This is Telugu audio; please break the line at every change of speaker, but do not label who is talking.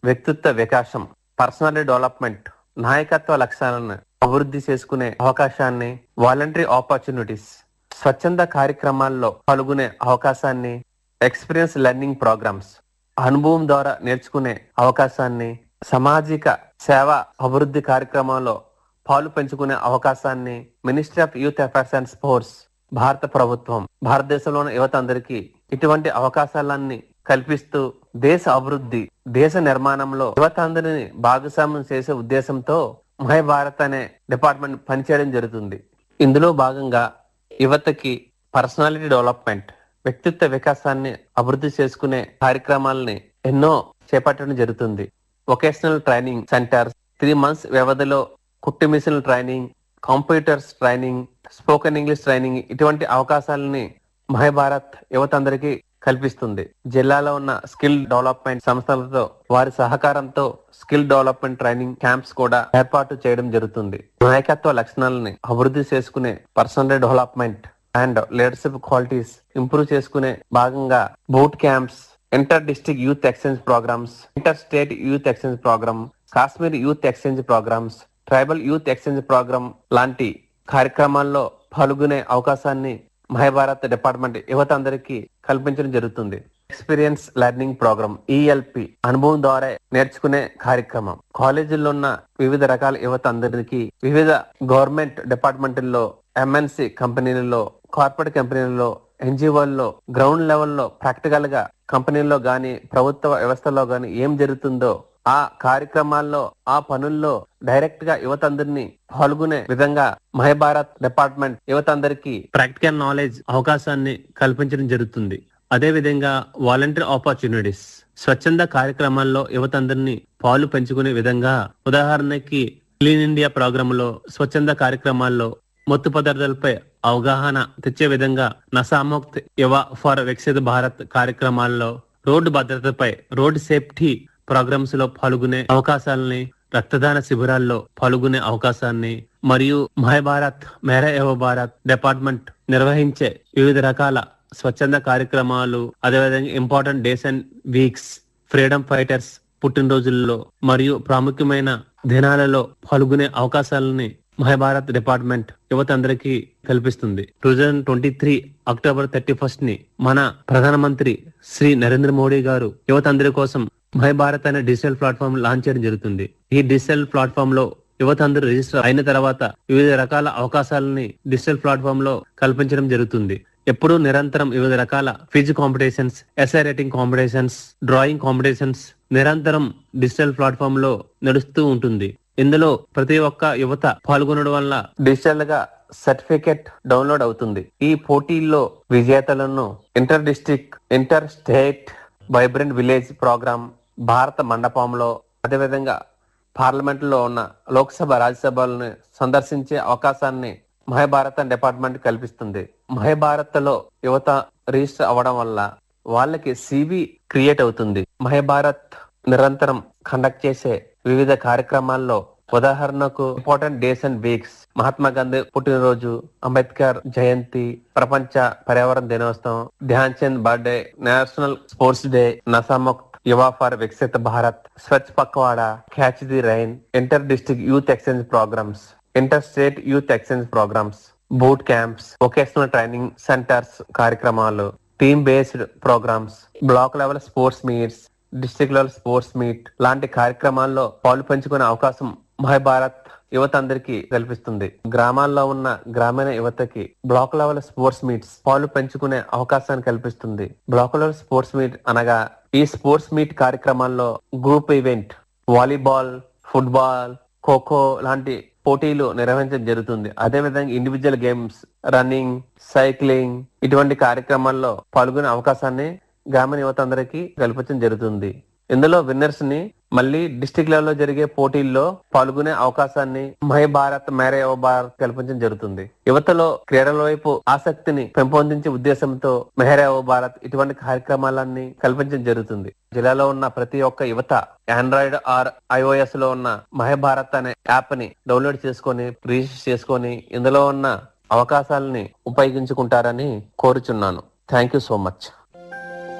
వ్యక్తిత్వ వికాసం పర్సనాలిటీ డెవలప్మెంట్ నాయకత్వ లక్ష్యాలను అభివృద్ధి చేసుకునే అవకాశాన్ని వాలంటరీ ఆపర్చునిటీస్ స్వచ్ఛంద కార్యక్రమాల్లో పాల్గొనే అవకాశాన్ని ఎక్స్పీరియన్స్ లెర్నింగ్ ప్రోగ్రామ్స్ అనుభవం ద్వారా నేర్చుకునే అవకాశాన్ని సామాజిక సేవ అభివృద్ధి కార్యక్రమంలో పాలు పెంచుకునే అవకాశాన్ని ministry of youth affairs and sports భారత ప్రభుత్వం భారతదేశంలోని యువత అందరికీ ఇటువంటి అవకాశాలన్నీ కల్పిస్తూ దేశ అభివృద్ధి దేశ నిర్మాణంలో యువత అందరిని భాగస్వామ్యం చేసే ఉద్దేశంతో మై భారత్ అనే డిపార్ట్మెంట్ పనిచేయడం జరుగుతుంది ఇందులో భాగంగా యువతకి పర్సనాలిటీ డెవలప్మెంట్ వ్యక్తిత్వ వికాసాన్ని అభివృద్ధి చేసుకునే కార్యక్రమాలని ఎన్నో చేపట్టడం జరుగుతుంది vocational training centre three months వ్యవధిలో కుట్టు machine training computers training spoken English training ఇటువంటి అవకాశాలని మహాభారత్ యువత అందరికీ కల్పిస్తుంది జిల్లాలో ఉన్న స్కిల్ డెవలప్మెంట్ సంస్థలతో వారి సహకారంతో స్కిల్ డెవలప్మెంట్ ట్రైనింగ్ క్యాంప్స్ కూడా ఏర్పాటు చేయడం జరుగుతుంది నాయకత్వ లక్షణాలని అభివృద్ధి చేసుకునే personal development and leadership qualities improve చేసుకునే భాగంగా boot camps inter district youth exchange programmes inter state youth exchange programme Kashmir youth exchange programmes tribal youth exchange programme లాంటి కార్యక్రమాల్లో పాల్గొనే అవకాశాన్ని మహాభారత్ డిపార్ట్మెంట్ యువత అందరికీ కల్పించడం జరుగుతుంది ఎక్స్పీరియన్స్ లెర్నింగ్ ప్రోగ్రామ్ ఈఎల్పి అనుభవం ద్వారా నేర్చుకునే కార్యక్రమం కాలేజీల్లో ఉన్న వివిధ రకాల యువత అందరికీ వివిధ గవర్నమెంట్ డిపార్ట్మెంట్లో ఎంఎన్సి కంపెనీలలో కార్పొరేట్ కంపెనీలలో ఎన్జిఓల్లో గ్రౌండ్ లెవెల్లో ప్రాక్టికల్ గా కంపెనీల్లో గాని ప్రభుత్వ వ్యవస్థలో గాని ఏం జరుగుతుందో ఆ కార్యక్రమాల్లో ఆ పనుల్లో డైరెక్ట్ గా యువత అందరినీ పాల్గొనే విధంగా మహాభారత్ డిపార్ట్మెంట్ యువత అందరికీ ప్రాక్టికల్ నాలెడ్జ్ అవకాశాన్ని కల్పించడం జరుగుతుంది అదే విధంగా వాలంటీర్ ఆపర్చునిటీస్ స్వచ్ఛంద కార్యక్రమాల్లో యువత అందరినీ పాలు పెంచుకునే విధంగా ఉదాహరణకి క్లీన్ ఇండియా ప్రోగ్రామ్ లో స్వచ్ఛంద కార్యక్రమాల్లో మత్తు పదార్థాలపై అవగాహన తెచ్చే విధంగా నసాముక్త్ యువ ఫర్ వికసిత భారత్ కార్యక్రమాల్లో రోడ్డు భద్రతపై రోడ్ సేఫ్టీ ప్రోగ్రామ్స్ లో పాల్గొనే అవకాశాలని రక్తదాన శిబిరాల్లో పాల్గొనే అవకాశాన్ని మరియు మహై భారత్ మేరా యువ భారత్ డిపార్ట్మెంట్ నిర్వహించే వివిధ రకాల స్వచ్ఛంద కార్యక్రమాలు అదేవిధంగా important days and weeks freedom fighters పుట్టినరోజుల్లో మరియు ప్రాముఖ్యమైన దినాలలో పాల్గొనే అవకాశాలని మహాభారత్ డిపార్ట్మెంట్ యువత అందరికీ కల్పిస్తుంది two thousand twenty three October thirty first ని మన ప్రధానమంత్రి శ్రీ నరేంద్ర మోడీ గారు యువత అందరి కోసం మహాభారత్ అనే డిజిటల్ ప్లాట్ఫామ్ లాంచ్ చేయడం జరుగుతుంది ఈ డిజిటల్ ప్లాట్ఫామ్ లో యువత అందరూ రిజిస్టర్ అయిన తర్వాత వివిధ రకాల అవకాశాలని డిజిటల్ ప్లాట్ఫామ్ లో కల్పించడం జరుగుతుంది ఎప్పుడూ నిరంతరం వివిధ రకాల ఫిజ్ competitions essay writing competitions drawing competitions నిరంతరం డిజిటల్ ప్లాట్ఫామ్ లో నడుస్తూ ఉంటుంది ఇందులో ప్రతి ఒక్క యువత పాల్గొనడం వల్ల డిజిటల్ గా సర్టిఫికెట్ డౌన్లోడ్ అవుతుంది ఈ పోటీల్లో విజేతలను inter district inter state vibrant village programme భారత మండపంలో అదేవిధంగా పార్లమెంట్ లో ఉన్న లోక్సభ రాజ్యసభలను సందర్శించే అవకాశాన్ని మహాభారత డిపార్ట్మెంట్ కల్పిస్తుంది మహాభారత్ లో యువత రిజిస్టర్ అవ్వడం వల్ల వాళ్ళకి సివి క్రియేట్ అవుతుంది మహాభారత్ నిరంతరం కండక్ట్ చేసే వివిధ కార్యక్రమాల్లో ఉదాహరణకు important days and weeks Mahatma Gandhi పుట్టినరోజు అంబేద్కర్ జయంతి ప్రపంచ పర్యావరణ దినోత్సవం Dhyan Chand birthday national sports day నసాముక్ Yuva for Viksit Bharat Swachh Pakhwada catch the rain inter district youth exchange programmes inter state youth exchange programmes boot camps vocational training centres కార్యక్రమాలు team based programmes block level sports meets district level sports meet లాంటి కార్యక్రమాల్లో పాలు పంచుకునే అవకాశం మహాభారత్ యువత అందరికీ కల్పిస్తుంది గ్రామాల్లో ఉన్న గ్రామీణ యువతకి బ్లాక్ లెవెల్ స్పోర్ట్స్ మీట్స్ పాలు పెంచుకునే అవకాశాన్ని కల్పిస్తుంది బ్లాక్ లెవెల్ స్పోర్ట్స్ మీట్ అనగా ఈ స్పోర్ట్స్ మీట్ కార్యక్రమాల్లో group event volleyball football kho kho లాంటి పోటీలు నిర్వహించడం జరుగుతుంది అదే విధంగా ఇండివిజువల్ గేమ్స్ రన్నింగ్ సైక్లింగ్ ఇటువంటి కార్యక్రమాల్లో పాల్గొనే అవకాశాన్ని గ్రామీణ యువత అందరికీ కల్పించడం జరుగుతుంది ఇందులో విన్నర్స్ ని మళ్ళీ డిస్ట్రిక్ట్ లెవెల్ లో జరిగే పోటీల్లో పాల్గొనే అవకాశాన్ని మహై భారత్ మేరే యువ భారత్ కల్పించడం జరుగుతుంది యువతలో క్రీడల వైపు ఆసక్తిని పెంపొందించే ఉద్దేశంతో మెహరే యువ భారత్ ఇటువంటి కార్యక్రమాలన్నీ కల్పించడం జరుగుతుంది జిల్లాలో ఉన్న ప్రతి ఒక్క యువత ఆండ్రాయిడ్ ఆర్ ఐఓఎస్ లో ఉన్న మహై భారత్ అనే యాప్ ని డౌన్లోడ్ చేసుకొని రిజిస్టర్ చేసుకొని ఇందులో ఉన్న అవకాశాలని ఉపయోగించుకుంటారని కోరుచున్నాను థ్యాంక్ యూ సో మచ్